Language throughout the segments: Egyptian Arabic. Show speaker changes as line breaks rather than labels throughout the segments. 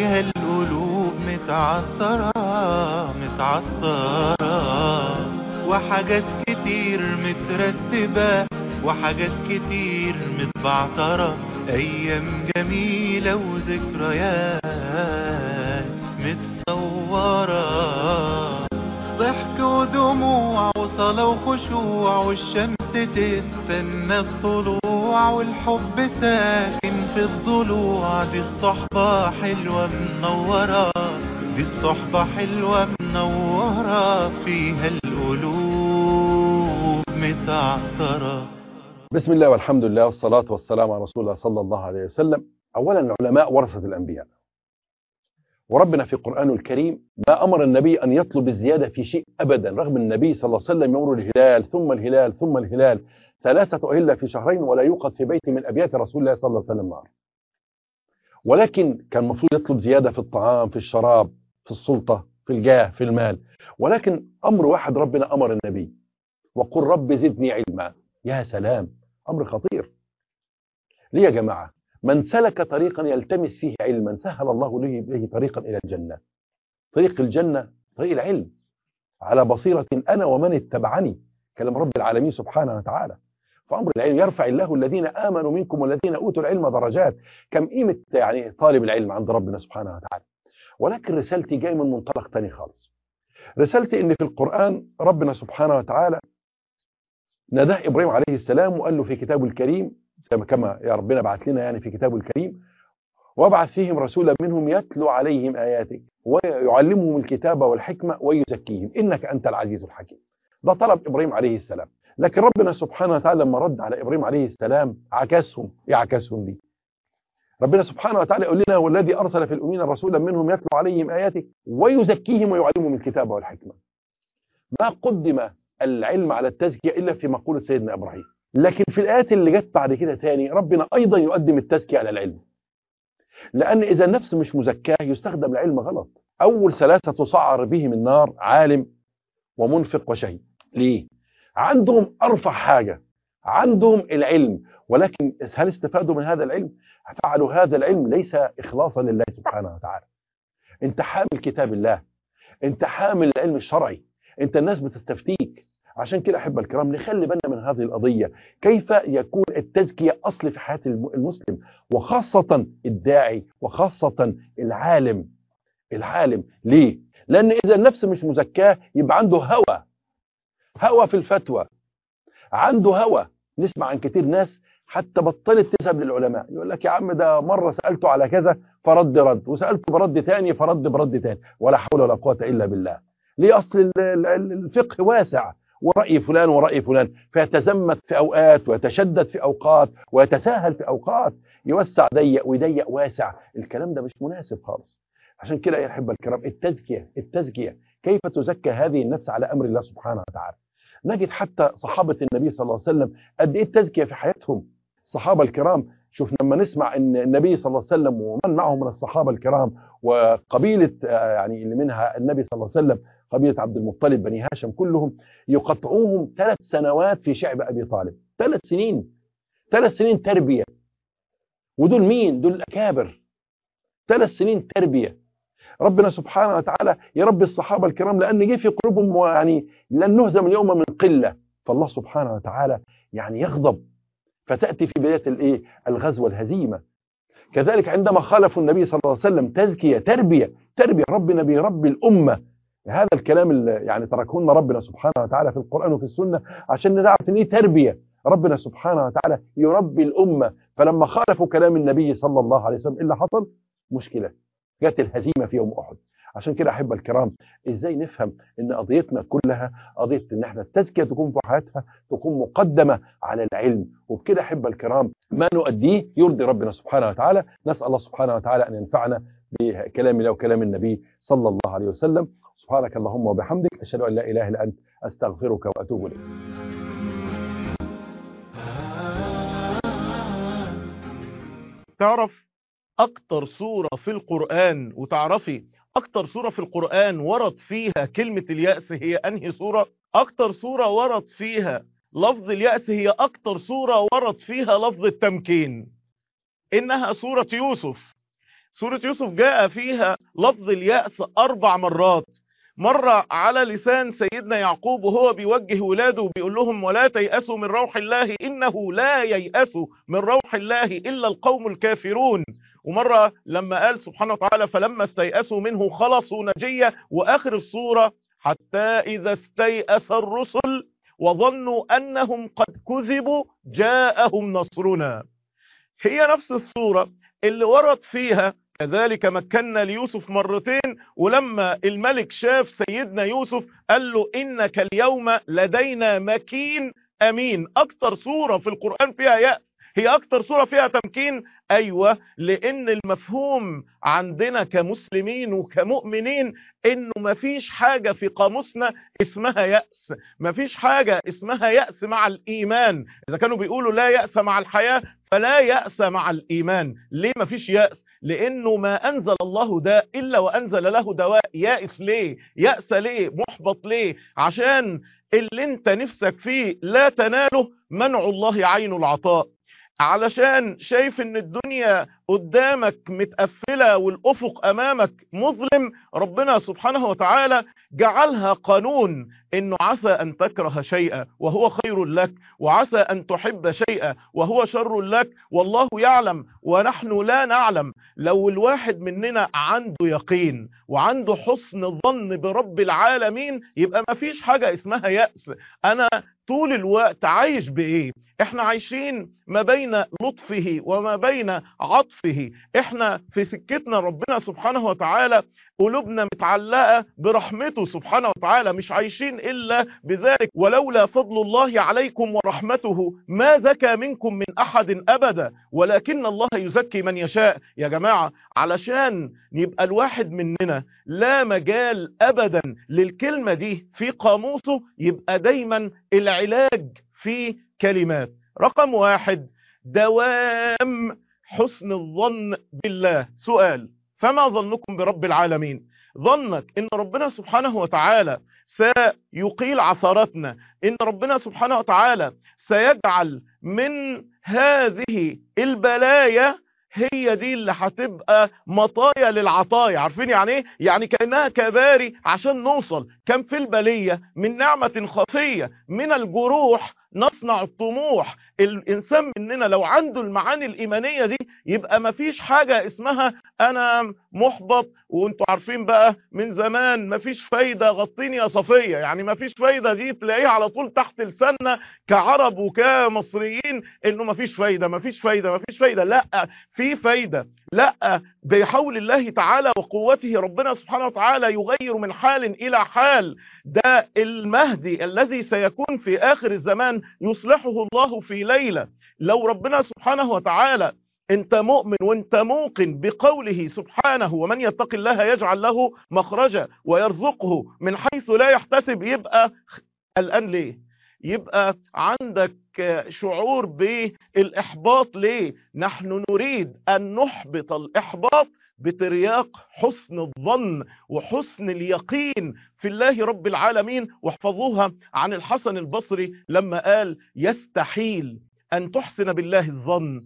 فيها القلوب متعطرة متعطرة وحاجات كتير مترتبة وحاجات كتير متبعترة أيام جميلة وذكريات متصورة ضحك ودموع وصلاة وخشوع والشمس تستنى الطلوع والحب ساكن في الضلوع دي الصحبة حلوة منورة دي الصحبة حلوة منورة فيها القلوب متعطرة
بسم الله والحمد لله والصلاة والسلام على رسول الله صلى الله عليه وسلم أولا العلماء ورثة الأنبياء وربنا في القرآن الكريم ما أمر النبي أن يطلب الزيادة في شيء أبدا رغم النبي صلى الله عليه وسلم يمر الهلال ثم الهلال ثم الهلال ثلاثة أهلة في شهرين ولا يوقد في بيت من أبيات رسول الله صلى الله عليه وسلم نار ولكن كان المفروض يطلب زيادة في الطعام في الشراب في السلطة في الجاه في المال ولكن أمر واحد ربنا أمر النبي وقل رب زدني علما يا سلام أمر خطير ليه يا جماعة من سلك طريقا يلتمس فيه علما سهل الله له به طريقا إلى الجنة طريق الجنة طريق العلم على بصيرة أنا ومن اتبعني كلام رب العالمين سبحانه وتعالى فأمر العلم يرفع الله الذين آمنوا منكم والذين أوتوا العلم درجات كم قيمة يعني طالب العلم عند ربنا سبحانه وتعالى ولكن رسالتي جاي من منطلق تاني خالص رسالتي ان في القرآن ربنا سبحانه وتعالى نداه إبراهيم عليه السلام وقال له في كتابه الكريم كما يا ربنا بعث لنا يعني في كتابه الكريم وابعث فيهم رسولا منهم يتلو عليهم آياتك ويعلمهم الكتاب والحكمة ويزكيهم إنك أنت العزيز الحكيم ده طلب إبراهيم عليه السلام لكن ربنا سبحانه وتعالى لما رد على إبراهيم عليه السلام عكسهم إيه عكسهم دي ربنا سبحانه وتعالى يقول لنا والذي أرسل في الأمين رسولا منهم يتلو عليهم آياتك ويزكيهم ويعلمهم الكتاب والحكمة ما قدم العلم على التزكية إلا في مقولة سيدنا إبراهيم لكن في الآيات اللي جت بعد كده تاني ربنا أيضا يقدم التزكية على العلم لأن إذا النفس مش مزكاه يستخدم العلم غلط أول ثلاثة تصعر بهم النار عالم ومنفق وشهيد ليه؟ عندهم أرفع حاجة عندهم العلم ولكن هل استفادوا من هذا العلم؟ فعلوا هذا العلم ليس إخلاصا لله سبحانه وتعالى انت حامل كتاب الله انت حامل العلم الشرعي انت الناس بتستفتيك عشان كده أحب الكرام نخلي بالنا من هذه القضية كيف يكون التزكية أصل في حياة المسلم وخاصة الداعي وخاصة العالم العالم ليه؟ لأن إذا النفس مش مزكاه يبقى عنده هوى هوى في الفتوى عنده هوى نسمع عن كتير ناس حتى بطلت تذهب للعلماء يقول لك يا عم ده مرة سألته على كذا فرد رد وسألته برد تاني فرد برد تاني ولا حول ولا قوة إلا بالله ليه أصل الفقه واسع ورأي فلان ورأي فلان فيتزمت في أوقات ويتشدد في أوقات ويتساهل في أوقات يوسع ضيق ويضيق واسع الكلام ده مش مناسب خالص عشان كده يا أحب الكرام التزكية التزكية كيف تزكى هذه النفس على أمر الله سبحانه وتعالى نجد حتى صحابة النبي صلى الله عليه وسلم قد إيه التزكية في حياتهم الصحابة الكرام شوف لما نسمع ان النبي صلى الله عليه وسلم ومن معه من الصحابة الكرام وقبيلة يعني اللي منها النبي صلى الله عليه وسلم قبيلة عبد المطلب بني هاشم كلهم يقطعوهم ثلاث سنوات في شعب أبي طالب ثلاث سنين ثلاث سنين تربية ودول مين دول الأكابر ثلاث سنين تربية ربنا سبحانه وتعالى يربي الصحابة الكرام لأن جه في قلوبهم يعني لن نهزم اليوم من قلة فالله سبحانه وتعالى يعني يغضب فتأتي في بداية الايه الغزو والهزيمة كذلك عندما خالفوا النبي صلى الله عليه وسلم تزكية تربية تربية ربنا بيربي الأمة هذا الكلام اللي يعني تركه لنا ربنا سبحانه وتعالى في القرآن وفي السنة عشان نعرف ان ايه تربية ربنا سبحانه وتعالى يربي الأمة فلما خالفوا كلام النبي صلى الله عليه وسلم إيه اللي حصل مشكلة جت الهزيمة في يوم أحد عشان كده أحب الكرام إزاي نفهم إن قضيتنا كلها قضية إن إحنا التزكية تكون في حياتها تكون مقدمة على العلم وبكده أحب الكرام ما نؤديه يرضي ربنا سبحانه وتعالى نسأل الله سبحانه وتعالى أن ينفعنا بكلام الله وكلام النبي صلى الله عليه وسلم سبحانك اللهم وبحمدك أشهد أن لا إله إلا أنت أستغفرك وأتوب إليك
تعرف أكتر سورة في القرآن وتعرفي أكتر سورة في القرآن ورد فيها كلمة اليأس هي أنهي سورة أكتر سورة ورد فيها لفظ اليأس هي أكتر سورة ورد فيها لفظ التمكين إنها سورة يوسف سورة يوسف جاء فيها لفظ اليأس أربع مرات مرة على لسان سيدنا يعقوب وهو بيوجه ولاده وبيقول لهم ولا تيأسوا من روح الله إنه لا ييأس من روح الله إلا القوم الكافرون ومرة لما قال سبحانه وتعالى فلما استيأسوا منه خلصوا نجية وآخر الصورة حتى إذا استيأس الرسل وظنوا أنهم قد كذبوا جاءهم نصرنا هي نفس الصورة اللي ورد فيها كذلك مكنا ليوسف مرتين ولما الملك شاف سيدنا يوسف قال له إنك اليوم لدينا مكين أمين أكتر صورة في القرآن فيها يأس هي أكتر صورة فيها تمكين أيوة لأن المفهوم عندنا كمسلمين وكمؤمنين إنه مفيش حاجة في قاموسنا اسمها يأس مفيش حاجة اسمها يأس مع الإيمان إذا كانوا بيقولوا لا يأس مع الحياة فلا يأس مع الإيمان ليه مفيش يأس لانه ما انزل الله داء الا وانزل له دواء يائس ليه يأس ليه محبط ليه عشان اللي انت نفسك فيه لا تناله منع الله عين العطاء علشان شايف ان الدنيا قدامك متقفلة والافق امامك مظلم ربنا سبحانه وتعالى جعلها قانون انه عسى ان تكره شيئا وهو خير لك وعسى ان تحب شيئا وهو شر لك والله يعلم ونحن لا نعلم لو الواحد مننا عنده يقين وعنده حسن ظن برب العالمين يبقى ما فيش حاجة اسمها يأس انا طول الوقت عايش بايه احنا عايشين ما بين لطفه وما بين عطفه احنا في سكتنا ربنا سبحانه وتعالى قلوبنا متعلقة برحمته سبحانه وتعالى مش عايشين إلا بذلك ولولا فضل الله عليكم ورحمته ما زكى منكم من أحد أبدا ولكن الله يزكي من يشاء يا جماعة علشان يبقى الواحد مننا لا مجال أبدا للكلمة دي في قاموسه يبقى دايما العلاج في كلمات رقم واحد دوام حسن الظن بالله سؤال فما ظنكم برب العالمين ظنك ان ربنا سبحانه وتعالى سيقيل عثراتنا ان ربنا سبحانه وتعالى سيجعل من هذه البلايا هي دي اللي هتبقى مطايا للعطايا عارفين يعني ايه يعني كانها كباري عشان نوصل كم في البليه من نعمه خفيه من الجروح نصنع الطموح الانسان مننا لو عنده المعاني الايمانيه دي يبقى مفيش حاجه اسمها انا محبط وانتوا عارفين بقى من زمان مفيش فايده غطيني يا صفيه يعني مفيش فايده دي تلاقيها على طول تحت لساننا كعرب وكمصريين انه مفيش فايده مفيش فايده مفيش فايده لا في فايده لا بحول الله تعالى وقوته ربنا سبحانه وتعالى يغير من حال الى حال ده المهدي الذي سيكون في اخر الزمان يصلحه الله في ليله لو ربنا سبحانه وتعالى انت مؤمن وانت موقن بقوله سبحانه ومن يتق الله يجعل له مخرجا ويرزقه من حيث لا يحتسب يبقى الان ليه يبقى عندك شعور بالإحباط ليه نحن نريد أن نحبط الإحباط بترياق حسن الظن وحسن اليقين في الله رب العالمين واحفظوها عن الحسن البصري لما قال يستحيل أن تحسن بالله الظن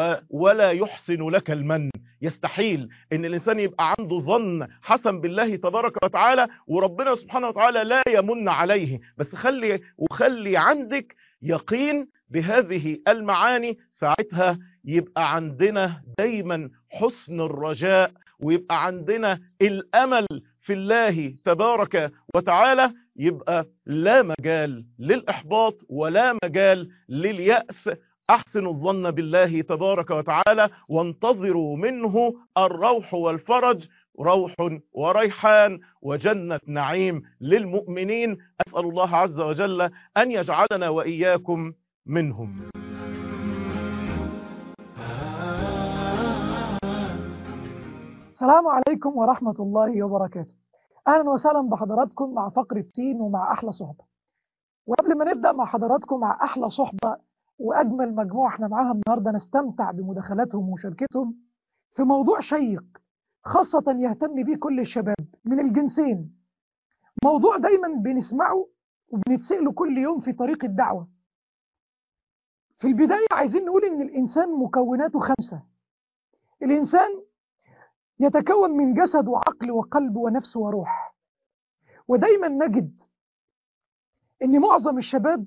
ولا يحسن لك المن يستحيل ان الانسان يبقى عنده ظن حسن بالله تبارك وتعالى وربنا سبحانه وتعالى لا يمن عليه بس خلي وخلي عندك يقين بهذه المعاني ساعتها يبقى عندنا دايما حسن الرجاء ويبقى عندنا الامل في الله تبارك وتعالى يبقى لا مجال للاحباط ولا مجال لليأس احسنوا الظن بالله تبارك وتعالى وانتظروا منه الروح والفرج روح وريحان وجنة نعيم للمؤمنين أسأل الله عز وجل أن يجعلنا وإياكم منهم
السلام عليكم ورحمة الله وبركاته أهلا وسهلا بحضراتكم مع فقرة سين ومع أحلى صحبة وقبل ما نبدأ مع حضراتكم مع أحلى صحبة وأجمل مجموعة احنا معاها النهاردة نستمتع بمداخلاتهم ومشاركتهم في موضوع شيق خاصة يهتم به كل الشباب من الجنسين موضوع دايما بنسمعه وبنتسأله كل يوم في طريق الدعوة في البداية عايزين نقول إن الإنسان مكوناته خمسة الإنسان يتكون من جسد وعقل وقلب ونفس وروح ودايما نجد ان معظم الشباب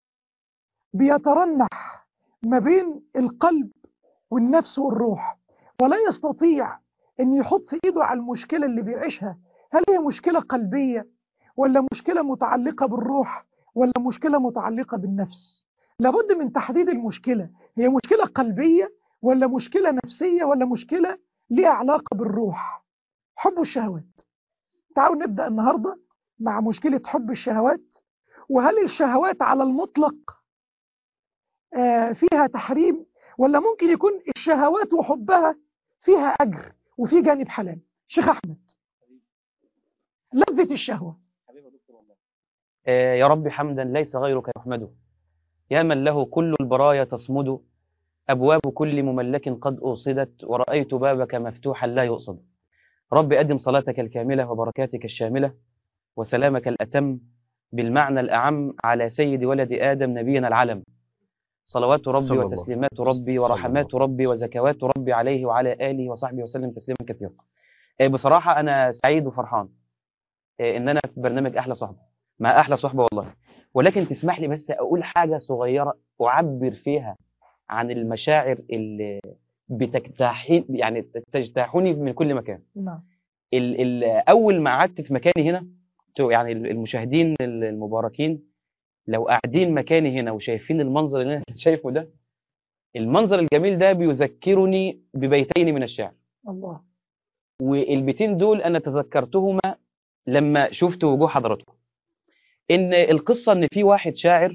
بيترنح ما بين القلب والنفس والروح ولا يستطيع ان يحط ايده على المشكلة اللي بيعيشها هل هي مشكلة قلبية ولا مشكلة متعلقة بالروح ولا مشكلة متعلقة بالنفس لابد من تحديد المشكلة هي مشكلة قلبية ولا مشكلة نفسية ولا مشكلة ليها علاقة بالروح حب الشهوات تعالوا نبدأ النهاردة مع مشكلة حب الشهوات وهل الشهوات على المطلق آه، فيها تحريم ولا ممكن يكون الشهوات وحبها فيها أجر وفي جانب حلال شيخ أحمد لذة الشهوة
آه، يا رب حمدا ليس غيرك يحمده يا من له كل البرايا تصمد أبواب كل مملك قد أوصدت ورأيت بابك مفتوحا لا يؤصد رب أدم صلاتك الكاملة وبركاتك الشاملة وسلامك الأتم بالمعنى الأعم على سيد ولد آدم نبينا العلم صلوات ربي
صلى الله.
وتسليمات ربي
صلى
ورحمات
الله.
ربي وزكوات ربي عليه وعلى آله وصحبه وسلم تسليما كثيرا آه، بصراحة أنا سعيد وفرحان آه، إن أنا في برنامج أحلى صحبة مع أحلى صحبة والله ولكن تسمح لي بس أقول حاجة صغيرة أعبر فيها عن المشاعر اللي بتجتاحين يعني تجتاحني من كل مكان
نعم
ال ال اول ما قعدت في مكاني هنا تو- يعني المشاهدين المباركين لو قاعدين مكاني هنا وشايفين المنظر اللي انا شايفه ده المنظر الجميل ده بيذكرني ببيتين من الشعر
الله
والبيتين دول انا تذكرتهما لما شفت وجوه حضراتكم ان القصه ان في واحد شاعر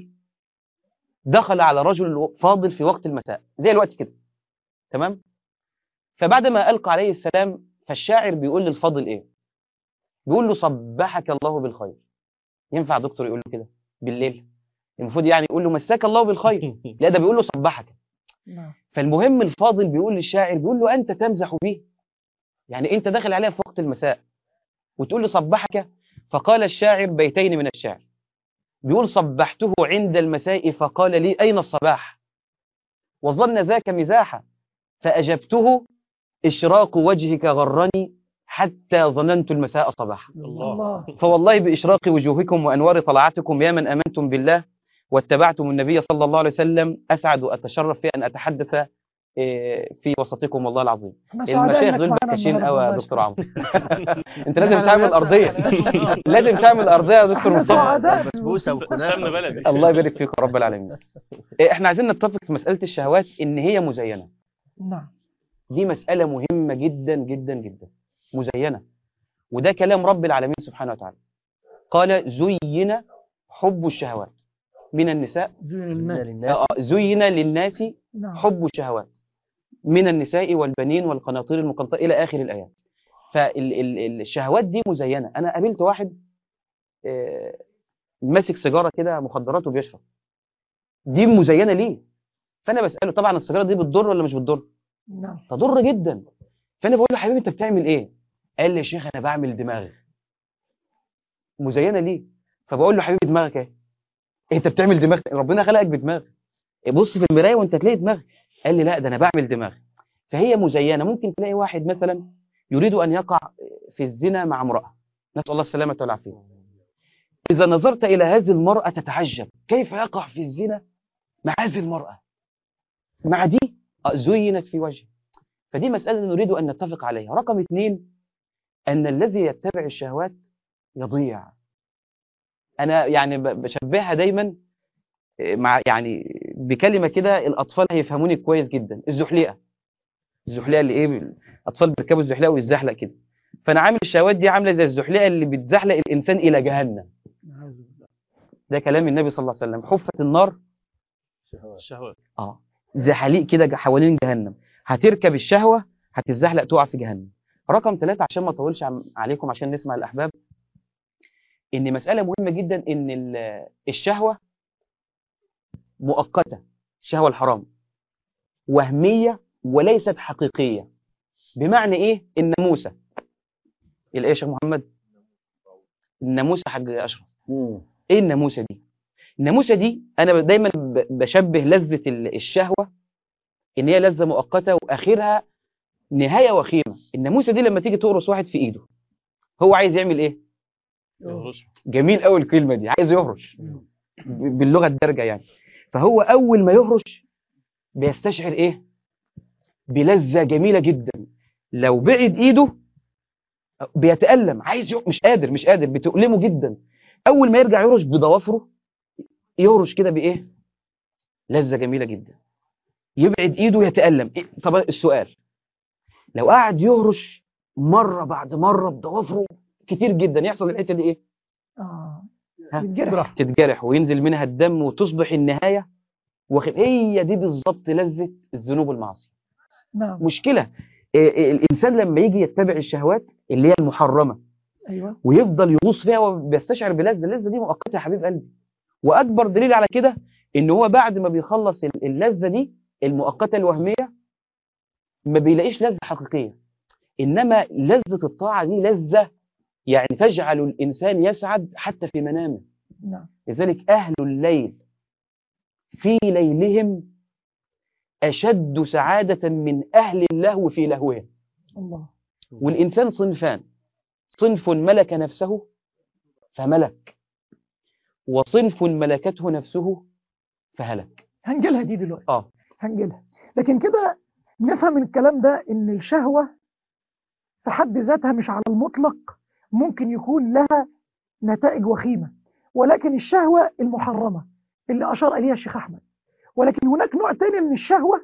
دخل على رجل فاضل في وقت المساء زي الوقت كده تمام فبعد ما القى عليه السلام فالشاعر بيقول للفاضل ايه بيقول له صبحك الله بالخير ينفع دكتور يقول له كده بالليل المفروض يعني يقول له مساك الله بالخير لا ده بيقول له صبحك
نعم
فالمهم الفاضل بيقول للشاعر بيقول له أنت تمزح به يعني أنت داخل عليها في وقت المساء وتقول له صبحك فقال الشاعر بيتين من الشعر بيقول صبحته عند المساء فقال لي أين الصباح وظن ذاك مزاحا فأجبته إشراق وجهك غرني حتى ظننت المساء صباحا
الله
فوالله بإشراق وجوهكم وأنوار طلعتكم يا من أمنتم بالله واتبعتم النبي صلى الله عليه وسلم أسعد وأتشرف في أن أتحدث إيه، في وسطكم والله العظيم
احنا سعداء
المشايخ
إنك
دول
معانا
بكاشين
النهاردة
قوي يا
والله
دكتور عمرو انت لازم تعمل ارضيه لازم تعمل ارضيه يا دكتور
احنا
مصطفى
سعداء
بسبوسه وكنافه
سمن بلدي
الله يبارك فيك يا رب العالمين إيه، احنا عايزين نتفق في مساله الشهوات ان هي مزينه
نعم
دي مساله مهمه جدا جدا جدا مزينه وده كلام رب العالمين سبحانه وتعالى قال زين حب الشهوات من النساء
للناس
آه، زين للناس
نعم
حب الشهوات من النساء والبنين والقناطير المقنطرة إلى آخر الآيات فالشهوات دي مزينة أنا قابلت واحد آه، ماسك سيجارة كده مخدرات وبيشرب دي مزينة ليه فأنا بسأله طبعا السيجارة دي بتضر ولا مش بتضر
نعم
تضر جدا فأنا بقول له حبيبي أنت بتعمل إيه قال لي يا شيخ أنا بعمل دماغ مزينة ليه فبقول له حبيبي دماغك ايه انت بتعمل دماغ ربنا خلقك بدماغ بص في المرايه وانت تلاقي دماغ قال لي لا ده انا بعمل دماغ فهي مزينه ممكن تلاقي واحد مثلا يريد ان يقع في الزنا مع امراه نسال الله السلامه والعافيه اذا نظرت الى هذه المراه تتعجب كيف يقع في الزنا مع هذه المراه مع دي آه، زينت في وجهه فدي مساله نريد ان نتفق عليها رقم اثنين ان الذي يتبع الشهوات يضيع انا يعني ب- بشبهها دايما مع يعني بكلمه كده الاطفال هيفهموني كويس جدا الزحليقه الزحليقه اللي ايه الاطفال بيركبوا الزحليقه ويتزحلق كده فانا عامل الشهوات دي عامله زي الزحليقه اللي بتزحلق الانسان الى جهنم ده كلام النبي صلى الله عليه وسلم حفت النار
الشهوات
اه زحاليق كده ج- حوالين جهنم هتركب الشهوه هتتزحلق تقع في جهنم رقم ثلاثة عشان ما اطولش عم- عليكم عشان نسمع الاحباب ان مساله مهمه جدا ان ال- الشهوه مؤقته الشهوه الحرام وهميه وليست حقيقيه بمعنى ايه الناموسه الايه يا شيخ محمد الناموسه حاج اشرف
مم.
ايه الناموسه دي الناموسه دي انا ب- دايما ب- بشبه لذه ال- الشهوه ان هي لذه مؤقته واخرها نهايه وخيمه الناموسه دي لما تيجي تقرص واحد في ايده هو عايز يعمل ايه
يهرش.
جميل قوي الكلمه دي عايز يهرش ب- باللغه الدارجه يعني فهو اول ما يهرش بيستشعر ايه بلذه جميله جدا لو بعد ايده بيتالم عايز يه... مش قادر مش قادر بتؤلمه جدا اول ما يرجع يهرش بضوافره يهرش كده بايه لذه جميله جدا يبعد ايده يتالم إيه؟ طب السؤال لو قعد يهرش مره بعد مره بضوافره كتير جدا يحصل الحته دي ايه
اه
ها؟
يتجرح
تتجرح وينزل منها الدم وتصبح النهايه واخد هي دي بالظبط لذه الذنوب والمعاصي
نعم
مشكله إيه إيه الانسان لما يجي يتبع الشهوات اللي هي المحرمه
ايوه
ويفضل يغوص فيها وبيستشعر بلذه اللذه دي مؤقته يا حبيب قلبي واكبر دليل على كده ان هو بعد ما بيخلص ال- اللذه دي المؤقته الوهميه ما بيلاقيش لذه حقيقيه انما لذه الطاعه دي لذه يعني تجعل الانسان يسعد حتى في منامه
نعم
لذلك أهل الليل في ليلهم أشد سعادة من أهل اللهو في لهوهم
الله
والإنسان صنفان صنف ملك نفسه فملك وصنف ملكته نفسه فهلك
هنجيلها دي دلوقتي
آه
هنجيلها لكن كده نفهم من الكلام ده ان الشهوة في حد ذاتها مش على المطلق ممكن يكون لها نتائج وخيمة ولكن الشهوة المحرمة اللي أشار إليها الشيخ أحمد ولكن هناك نوع تاني من الشهوة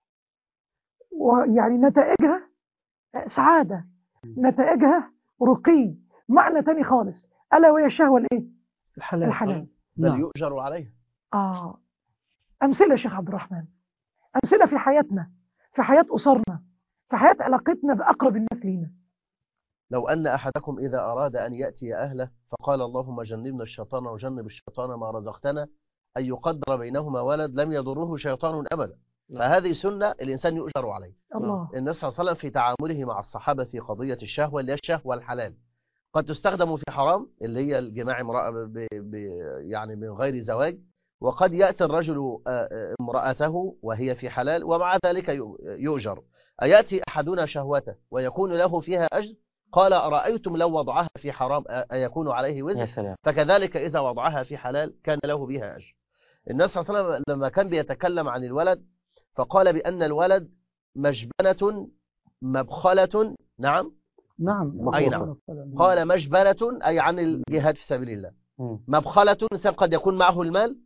ويعني نتائجها سعادة نتائجها رقي معنى تاني خالص ألا وهي الشهوة الإيه؟
الحلال
الحلال
بل
نعم.
يؤجر عليها
آه أمثلة يا شيخ عبد الرحمن أمثلة في حياتنا في حياة أسرنا في حياة علاقتنا بأقرب الناس لينا
لو أن أحدكم إذا أراد أن يأتي أهله فقال اللهم جنبنا الشيطان وجنب الشيطان ما رزقتنا أن يقدر بينهما ولد لم يضره شيطان أبدا فهذه سنة الإنسان يؤجر عليه
الله
النبي صلى الله عليه وسلم في تعامله مع الصحابة في قضية الشهوة اللي هي الشهوة الحلال قد تستخدم في حرام اللي هي الجماع امرأة ب... ب... يعني من غير زواج وقد يأتي الرجل آه، آه، امرأته وهي في حلال ومع ذلك ي- يؤجر أيأتي أحدنا شهوته ويكون له فيها أجر قال أرأيتم لو وضعها في حرام أ- أيكون عليه
يا
وزر
سلام
فكذلك إذا وضعها في حلال كان له بها أجر النبي صلى الله عليه وسلم لما كان بيتكلم عن الولد فقال بأن الولد مجبنة مبخلة نعم
نعم
أي نعم. قال مجبلة أي عن الجهاد في سبيل الله
مم.
مبخلة إنسان قد يكون معه المال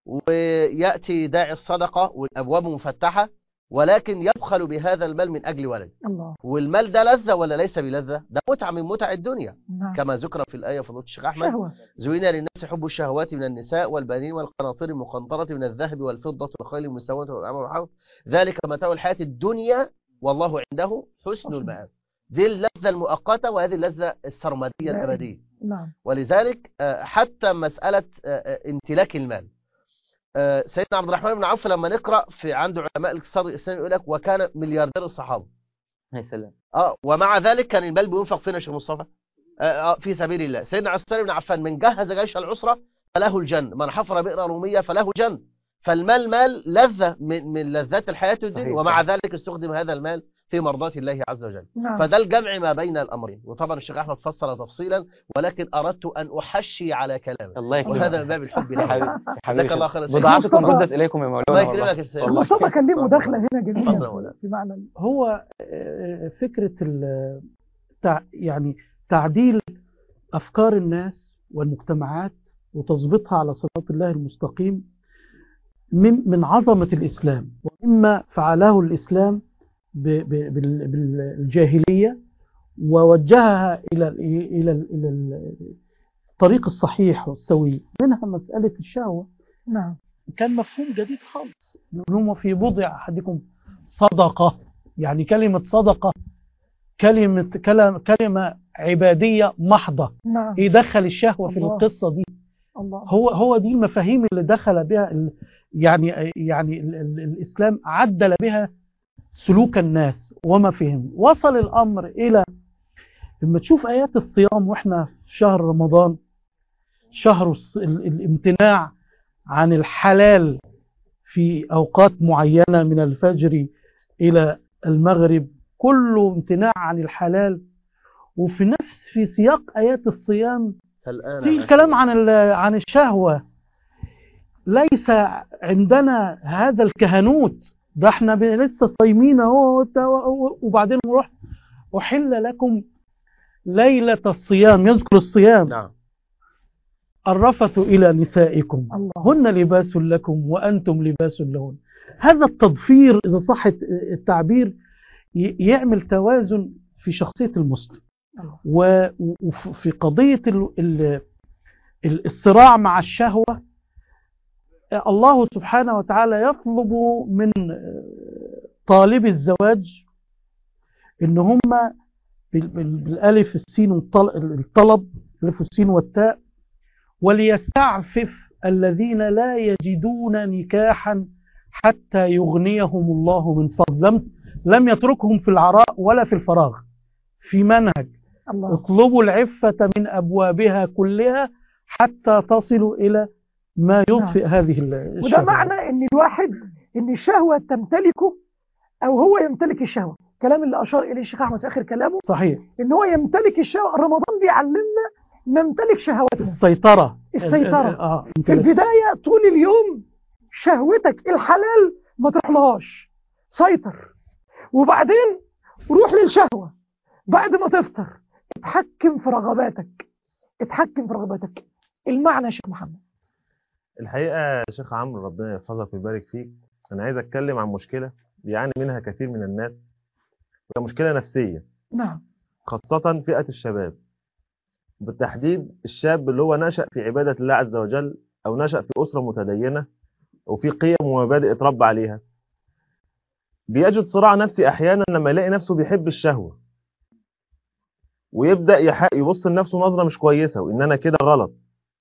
ويأتي داعي الصدقة والأبواب مفتحة ولكن يبخل بهذا المال من أجل ولد
الله
والمال ده لذة ولا ليس بلذة ده متعة من متع الدنيا
نعم
كما ذكر في الآية فضيلة الشيخ أحمد
شهوة
زين للناس حب الشهوات من النساء والبنين والقناطير المقنطرة من الذهب والفضة والخيل المسومة والأنعام والحرث ذلك متاع الحياة الدنيا والله عنده حسن المآب دي اللذة المؤقتة وهذه اللذة السرمدية
دائما.
الأبدية
نعم
ولذلك آه، حتى مسألة آه، آه، امتلاك المال آه، سيدنا عبد الرحمن بن عوف لما نقرأ في عند علماء الاقتصاد الإسلامي يقول لك وكان ملياردير الصحابة
يا سلام
اه ومع ذلك كان المال بينفق فين يا شيخ مصطفى آه آه في سبيل الله سيدنا عثمان بن عفان من جهز جيش العسرة فله الجنة من حفر بئر رومية فله جنة فالمال مال لذة من, من لذات الحياة الدنيا
صحيح،
ومع
صحيح.
ذلك استخدم هذا المال في مرضاة الله عز وجل
نعم
فده الجمع ما بين الأمرين وطبعا الشيخ أحمد فصل تفصيلا ولكن أردت أن أحشي على كلامه
الله يكرمك
وهذا من باب الحب
يا
له
حبيبي يا حبيبي
جزاك الله خير يا سيدي.
بضاعتكم
مصطفى.
ردت إليكم يا مولانا
الله
والله.
يكرمك يا سيدي.
الشيخ مصطفى كان ليه مداخلة هنا
اتفضل يا
جميلة
مولانا.
في معنى ال-
هو آه، فكرة ال- تع- يعني تعديل أفكار الناس والمجتمعات وتظبيطها على صراط الله المستقيم من من عظمة الإسلام ومما فعله الإسلام ب- ب- بال- بالجاهلية ووجهها إلى ال- إلى ال- إلى ال- الطريق الصحيح والسوي منها مسألة الشهوة
نعم
كان مفهوم جديد خالص يقولون في بضع أحدكم صدقة يعني كلمة صدقة كلمة كلام كلمة عبادية محضة
نعم
يدخل الشهوة في
الله.
القصة دي
الله
هو هو دي المفاهيم اللي دخل بها ال- يعني يعني ال ال الإسلام عدل بها سلوك الناس وما فهم وصل الأمر إلى لما تشوف آيات الصيام وإحنا في شهر رمضان شهر الص- ال- الامتناع عن الحلال في أوقات معينة من الفجر إلى المغرب كله امتناع عن الحلال وفي نفس في سياق آيات الصيام
فالآن
في
عسى.
كلام عن ال- عن الشهوة ليس عندنا هذا الكهنوت ده احنا ب- لسه صايمين اهو وت- وبعدين نروح أحل لكم ليلة الصيام يذكر الصيام
نعم
الرفث إلى نسائكم
الله
هن لباس لكم وأنتم لباس لهن هذا التضفير إذا صح التعبير ي- يعمل توازن في شخصية المسلم
الله.
و- وفي قضية ال- ال- ال- الصراع مع الشهوة الله سبحانه وتعالى يطلب من طالب الزواج ان هم بال- بال- بالالف السين والطل- الطلب الالف والسين والتاء وليستعفف الذين لا يجدون نكاحا حتى يغنيهم الله من فضل لم لم يتركهم في العراء ولا في الفراغ في منهج
الله
اطلبوا العفة من أبوابها كلها حتى تصلوا إلى ما يطفئ هذه ال-
وده
الشهوة
معنى ان الواحد ان الشهوة تمتلكه او هو يمتلك الشهوة الكلام اللي اشار اليه الشيخ احمد في اخر كلامه
صحيح
ان هو يمتلك الشهوة رمضان بيعلمنا نمتلك شهواتنا
السيطرة
السيطرة.
آه.
في
انت
البداية طول اليوم شهوتك الحلال ما تروحلهاش سيطر وبعدين روح للشهوة بعد ما تفطر اتحكم في رغباتك اتحكم في رغباتك المعنى يا شيخ محمد
الحقيقة يا شيخ عمرو ربنا يحفظك ويبارك فيك أنا عايز أتكلم عن مشكلة بيعاني منها كثير من الناس وهي مشكلة نفسية
نعم
خاصة فئة الشباب بالتحديد الشاب اللي هو نشأ في عبادة الله عز وجل أو نشأ في أسرة متدينة وفي قيم ومبادئ اتربى عليها بيجد صراع نفسي أحيانا لما يلاقي نفسه بيحب الشهوة ويبدأ يح- يبص لنفسه نظرة مش كويسة وإن أنا كده غلط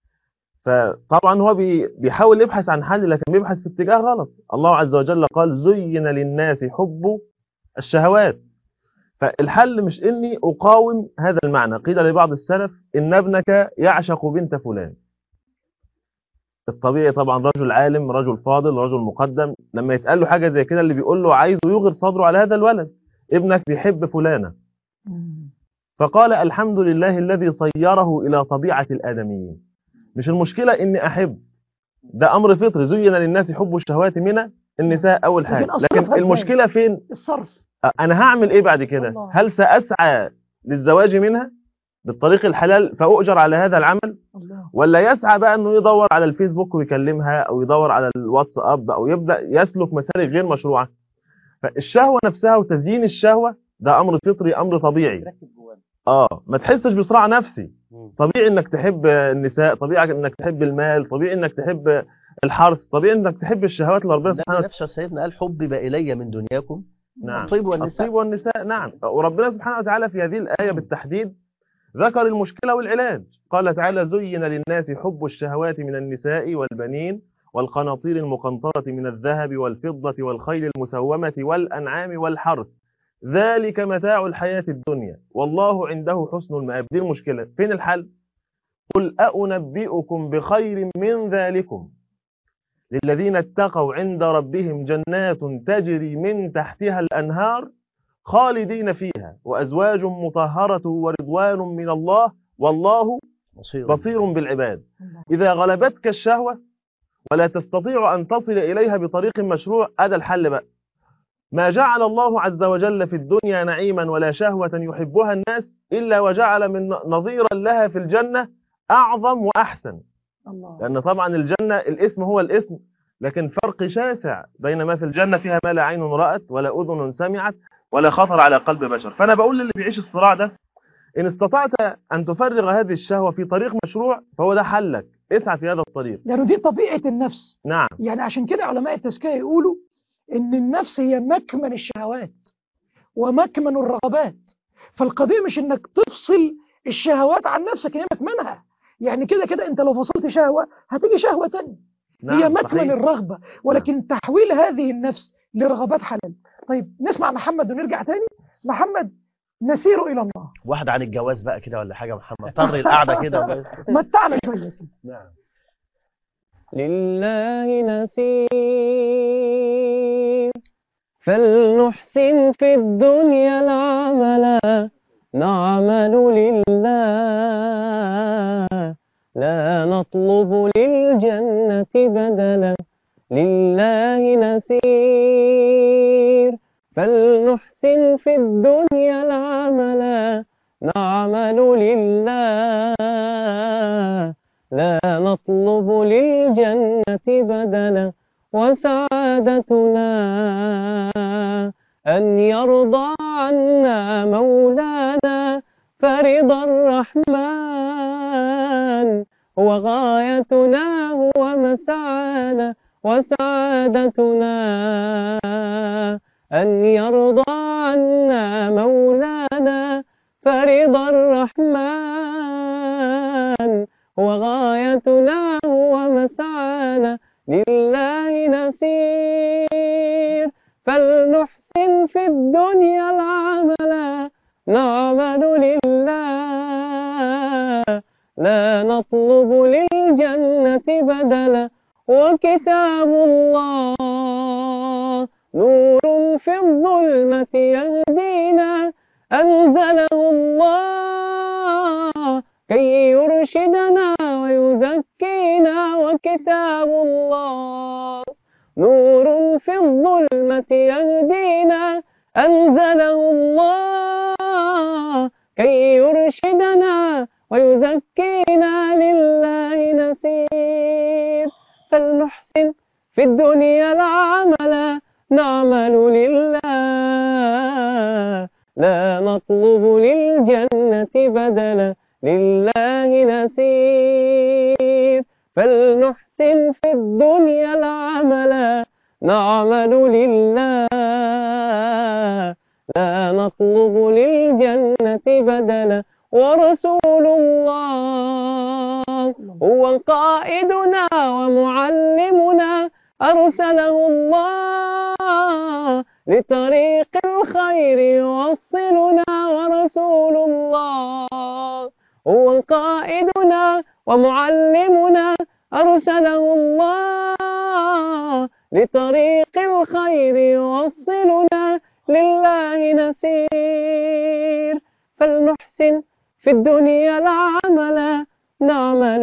فطبعا هو بي- بيحاول يبحث عن حل لكن بيبحث في اتجاه غلط الله عز وجل قال زين للناس حب الشهوات فالحل مش اني اقاوم هذا المعنى قيل لبعض السلف ان ابنك يعشق بنت فلان الطبيعي طبعا رجل عالم رجل فاضل رجل مقدم لما يتقال له حاجه زي كده اللي بيقول له عايزه يغر صدره على هذا الولد ابنك بيحب فلانه
مم.
فقال الحمد لله الذي صيره الى طبيعه الادميين مش المشكله اني احب ده امر فطري زين للناس حب الشهوات من النساء اول
لكن
حاجه
أصرفها
لكن
إزاي؟
المشكله فين
الصرف
انا هعمل ايه بعد كده
الله.
هل ساسعى للزواج منها بالطريق الحلال فاؤجر على هذا العمل
الله
ولا يسعى بقى انه يدور على الفيسبوك ويكلمها او يدور على الواتساب او يبدا يسلك مسالك غير مشروعه فالشهوه نفسها وتزيين الشهوه ده امر فطري امر طبيعي اه ما تحسش بصراع نفسي طبيعي انك تحب النساء طبيعي انك تحب المال طبيعي انك تحب الحرث طبيعي انك تحب الشهوات اللي ربنا سبحانه
ده نفسه سيدنا قال حبب إلي من دنياكم
نعم
الطيب والنساء
الطيب والنساء نعم وربنا سبحانه وتعالى في هذه الآية بالتحديد ذكر المشكلة والعلاج قال تعالى زين للناس حب الشهوات من النساء والبنين والقناطير المقنطرة من الذهب والفضة والخيل المسومة والأنعام والحرث ذلك متاع الحياة الدنيا والله عنده حسن المآب دي المشكلة فين الحل قل أأنبئكم بخير من ذلكم للذين اتقوا عند ربهم جنات تجري من تحتها الأنهار خالدين فيها وأزواج مطهرة ورضوان من الله والله
بصير
بصير بالعباد إذا غلبتك الشهوة ولا تستطيع أن تصل إليها بطريق مشروع هذا الحل بقى ما جعل الله عز وجل في الدنيا نعيما ولا شهوة يحبها الناس إلا وجعل من نظيرا لها في الجنة أعظم وأحسن
الله
لأن طبعا الجنة الاسم هو الاسم لكن فرق شاسع بين ما في الجنة فيها ما لا عين رأت ولا أذن سمعت ولا خطر على قلب بشر فأنا بقول للي بيعيش الصراع ده إن استطعت أن تفرغ هذه الشهوة في طريق مشروع فهو ده حلك اسعى في هذا الطريق
لأنه دي طبيعة النفس
نعم
يعني عشان كده علماء التزكية يقولوا إن النفس هي مكمن الشهوات ومكمن الرغبات فالقضية مش إنك تفصل الشهوات عن نفسك هي مكمنها يعني كده كده أنت لو فصلت شهوة هتيجي شهوة تانية
نعم
هي مكمن
صحيح.
الرغبة ولكن تحويل هذه النفس لرغبات حلال طيب نسمع محمد ونرجع تاني محمد نسير إلى الله
واحد عن الجواز بقى كده ولا حاجة يا محمد طر القعدة كده بس.
متعنا شوية يا سيدي
نعم
لله نسير فلنحسن في الدنيا العمل نعمل لله لا نطلب للجنة بدلا لله نسير فلنحسن في الدنيا العمل نعمل لله لا نطلب للجنة بدلا وسعادتنا أن يرضى عنا مولانا فرضا الرحمن هو غايتنا هو مسعانا وسعادتنا أن يرضى عنا مولانا فرضا الرحمن هو غايتنا هو مسعانا لله نسير فلنحسن في الدنيا العمل نعمل لله لا نطلب للجنة بدلا وكتاب الله نور في الظلمة يهدينا أنزله الله كي يرشدنا ويزكينا وكتاب الله نور في الظلمة يهدينا أنزله الله كي يرشدنا ويزكينا لله نسير فلنحسن في الدنيا العمل نعمل لله لا نطلب للجنة بدلا لله نسير فلنحسن في الدنيا العمل نعمل لله لا نطلب للجنة بدلا ورسول الله هو قائدنا ومعلمنا أرسله الله لطريق الخير يوصلنا ورسول الله هو قائدنا ومعلمنا أرسله الله لطريق الخير يوصلنا لله نسير فلنحسن في الدنيا العمل نعمل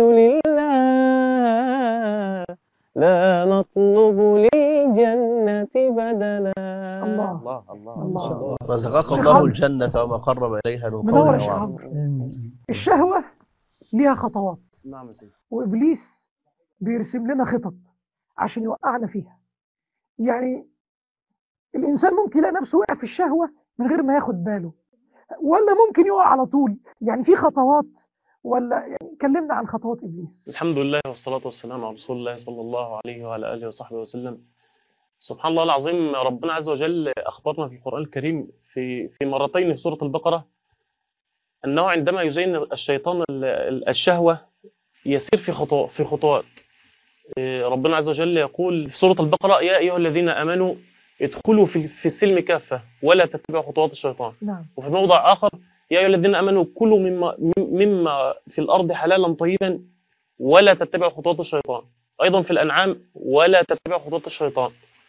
لله لا نطلب للجنة بدلا
الله
الله الله
الله
رزقك الله الجنة وما قرب إليها من
منور
قول
يا
أو عمل
عمرو الشهوة ليها خطوات
نعم يا سيدي
وإبليس بيرسم لنا خطط عشان يوقعنا فيها يعني الإنسان ممكن يلاقي نفسه وقع في الشهوة من غير ما ياخد باله ولا ممكن يقع على طول يعني في خطوات ولا يعني كلمنا عن خطوات إبليس
الحمد لله والصلاة والسلام على رسول الله صلى الله عليه وعلى آله وصحبه وسلم سبحان الله العظيم ربنا عز وجل أخبرنا في القرآن الكريم في في مرتين في سورة البقرة أنه عندما يزين الشيطان ال- ال- الشهوة يسير في خطوات في خطوات إيه، ربنا عز وجل يقول في سورة البقرة يا أيها الذين آمنوا ادخلوا في في السلم كافة ولا تتبعوا خطوات الشيطان
نعم
وفي موضع آخر يا أيها الذين آمنوا كلوا مما مما في الأرض حلالا طيبا ولا تتبعوا خطوات الشيطان أيضا في الأنعام ولا تتبعوا خطوات الشيطان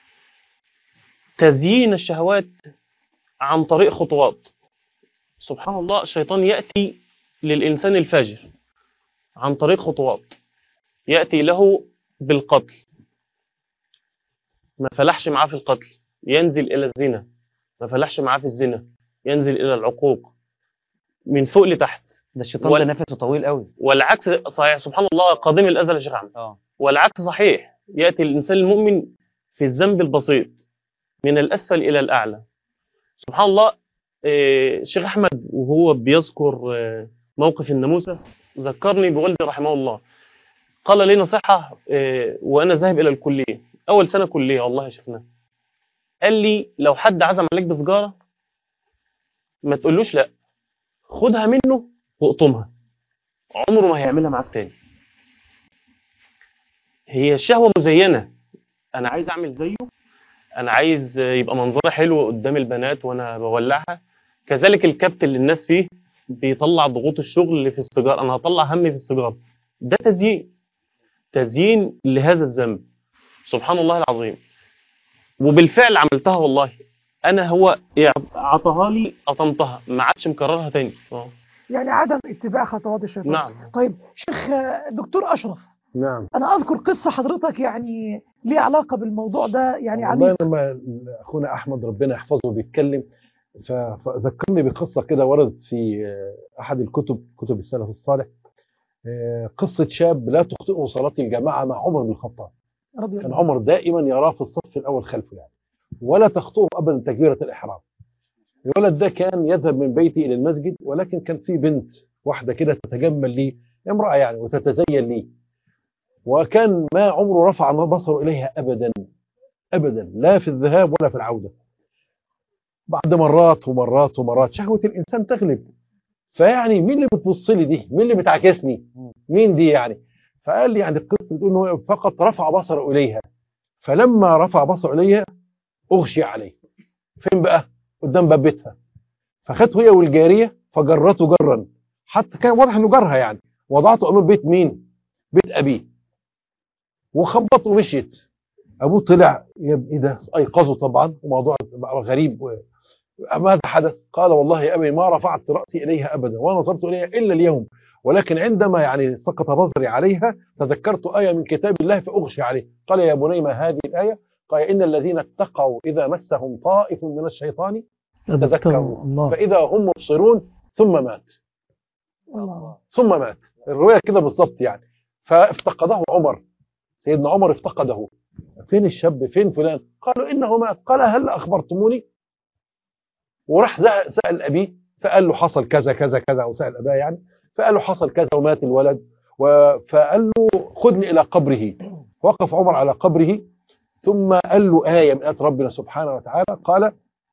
تزيين الشهوات عن طريق خطوات سبحان الله الشيطان يأتي للإنسان الفاجر عن طريق خطوات يأتي له بالقتل ما فلحش معاه في القتل ينزل إلى الزنا ما فلحش معاه في الزنا ينزل إلى العقوق من فوق لتحت
ده الشيطان
وال-
ده نفسه طويل قوي
والعكس صحيح سبحان الله قادم الأزل يا شيخ عمرو
اه
والعكس صحيح يأتي الإنسان المؤمن في الذنب البسيط من الأسفل إلى الأعلى سبحان الله آه، الشيخ أحمد وهو بيذكر آه، موقف الناموسة ذكرني بوالدي رحمه الله قال لي نصيحة آه، وأنا ذاهب إلى الكلية أول سنة كلية والله شفنا قال لي لو حد عزم عليك بسجارة ما تقولوش لا خدها منه واقطمها عمره ما هيعملها معاك تاني هي الشهوة مزينة أنا عايز أعمل زيه أنا عايز يبقى منظري حلو قدام البنات وأنا بولعها كذلك الكبت اللي الناس فيه بيطلع ضغوط الشغل اللي في السيجارة أنا هطلع همي في السيجارة ده تزيين تزيين لهذا الذنب سبحان الله العظيم وبالفعل عملتها والله انا هو عطاها لي قطمتها ما عادش مكررها تاني اه
يعني عدم اتباع خطوات الشيطان
نعم
طيب شيخ آه، دكتور اشرف
نعم
انا اذكر قصه حضرتك يعني ليه علاقه بالموضوع ده يعني
والله
عميق
لما اخونا احمد ربنا يحفظه بيتكلم ف- فذكرني بقصه كده وردت في آه، احد الكتب كتب السلف الصالح آه، قصه شاب لا تخطئه صلاه الجماعه مع عمر بن الخطاب
رضي
كان
الله
عمر دائما يراه في الصف الاول خلفه يعني ولا تخطئه ابدا تكبيره الاحرام الولد ده كان يذهب من بيته الى المسجد ولكن كان في بنت واحده كده تتجمل ليه امراه يعني وتتزين ليه وكان ما عمره رفع بصره اليها ابدا ابدا لا في الذهاب ولا في العوده بعد مرات ومرات ومرات شهوه الانسان تغلب فيعني مين اللي بتبص لي دي مين اللي بتعكسني مين دي يعني فقال لي يعني القصه بتقول انه فقط رفع بصره اليها فلما رفع بصره اليها اغشي عليه فين بقى قدام باب بيتها فخدته هي والجاريه فجرته جرا حتى كان واضح انه جرها يعني وضعته امام بيت مين بيت ابيه وخبط ومشيت ابوه طلع يا ابني ايه ده ايقظه طبعا وموضوع بقى غريب و... ماذا حدث قال والله يا ابي ما رفعت راسي اليها ابدا ولا نظرت اليها الا اليوم ولكن عندما يعني سقط بصري عليها تذكرت ايه من كتاب الله فاغشي عليه قال يا بني ما هذه الايه قال ان الذين اتقوا اذا مسهم طائف من الشيطان تذكروا
الله
فاذا هم مبصرون ثم مات
الله
ثم مات الروايه كده بالظبط يعني فافتقده عمر سيدنا عمر افتقده فين الشاب فين فلان قالوا انه مات قال هل اخبرتموني وراح زع- سال ابيه فقال له حصل كذا كذا كذا او سال اباه يعني فقال له حصل كذا ومات الولد و- فقال له خذني الى قبره وقف عمر على قبره ثم قال له ايه من ايات ربنا سبحانه وتعالى قال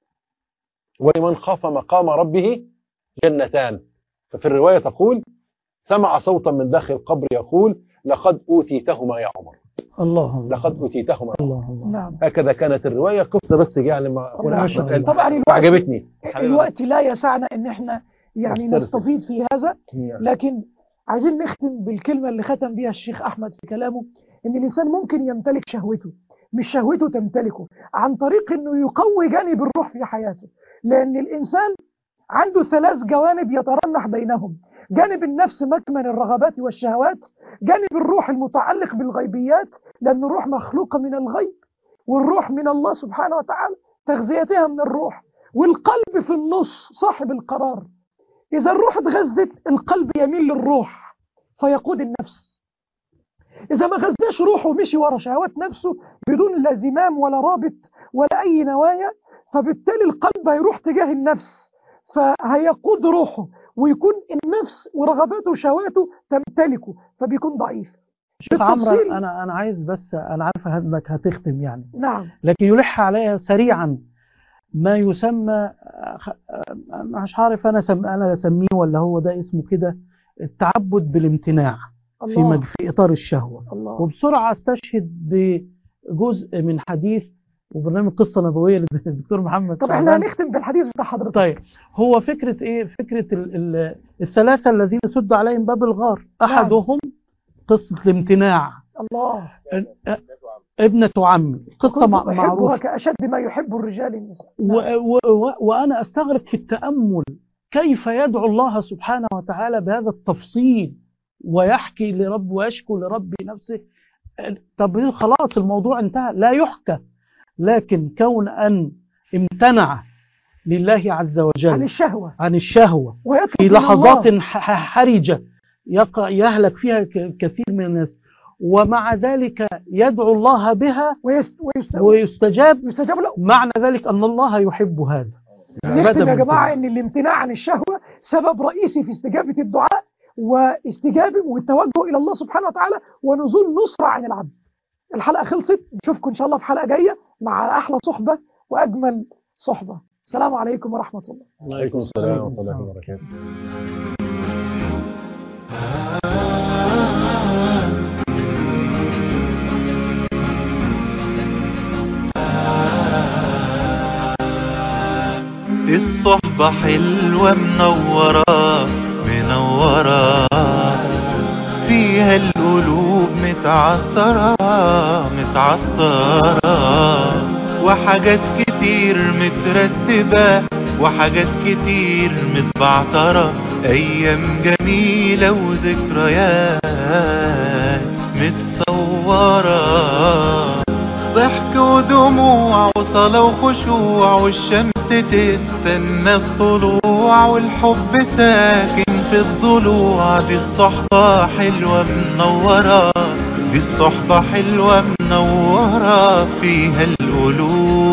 ولمن خاف مقام ربه جنتان ففي الروايه تقول سمع صوتا من داخل القبر يقول لقد اوتيتهما يا عمر
الله الله
لقد اوتيتهما يا عمر.
الله الله
نعم
هكذا كانت الروايه قصه بس يعني ما اخونا
ما
احمد
شاء
قال
الله. طبعا الوقت
عجبتني
الوقت لا يسعنا ان احنا يعني
نسترسل.
نستفيد في هذا لكن عايزين نختم بالكلمة اللي ختم بيها الشيخ أحمد في كلامه إن الإنسان ممكن يمتلك شهوته مش شهوته تمتلكه عن طريق إنه يقوي جانب الروح في حياته لأن الإنسان عنده ثلاث جوانب يترنح بينهم جانب النفس مكمن الرغبات والشهوات جانب الروح المتعلق بالغيبيات لأن الروح مخلوقة من الغيب والروح من الله سبحانه وتعالى تغذيتها من الروح والقلب في النص صاحب القرار إذا الروح اتغذت القلب يميل للروح فيقود النفس إذا ما غذاش روحه ومشي ورا شهوات نفسه بدون لا زمام ولا رابط ولا أي نوايا فبالتالي القلب هيروح تجاه النفس فهيقود روحه ويكون النفس ورغباته وشهواته تمتلكه فبيكون ضعيف
شيخ عمرو
بالتفصيل.
انا انا عايز بس انا عارفه انك هتختم يعني
نعم
لكن يلح عليها سريعا ما يسمى خ- مش عارف انا سم انا اسميه ولا هو ده اسمه كده التعبد بالامتناع في
الله
مج- في اطار الشهوه
الله
وبسرعه استشهد بجزء من حديث وبرنامج قصه نبويه للدكتور محمد
طب احنا
شعبان.
هنختم بالحديث بتاع حضرتك
طيب هو فكرة ايه فكرة ال ال الثلاثة الذين سد عليهم باب الغار احدهم قصة الامتناع
الله
ال- ابنة عمي قصة
كنت
مع-
أحبها
معروفة
كأشد ما يحب الرجال النساء
و و و وأنا أستغرق في التأمل كيف يدعو الله سبحانه وتعالى بهذا التفصيل ويحكي لرب ويشكو لرب نفسه طب خلاص الموضوع انتهى لا يحكى لكن كون أن امتنع لله عز
عن
وجل
الشهوة
عن الشهوة
ويترك
في
من
لحظات
الله.
ح- ح- حرجة يقع يهلك فيها ك- كثير من الناس ومع ذلك يدعو الله بها
ويست... ويست...
ويستجاب
يستجاب له
معنى ذلك أن الله يحب هذا
نختم يا
عبادة
جماعة ان الامتناع عن الشهوة سبب رئيسي في استجابة الدعاء واستجابة والتوجه الى الله سبحانه وتعالى ونزول نصرة عن العبد الحلقة خلصت نشوفكم ان شاء الله في حلقة جاية مع احلى صحبة واجمل صحبة السلام عليكم ورحمة الله
وعليكم السلام ورحمه الله وبركاته
الصحبة حلوة منورة منورة فيها القلوب متعطرة متعطرة وحاجات كتير مترتبة وحاجات كتير متبعترة أيام جميلة وذكريات متصورة ضحك ودموع وصلاة وخشوع والشمس تستنى الطلوع والحب ساكن في الضلوع دي الصحبة حلوة منورة دي الصحبة حلوة منورة فيها القلوب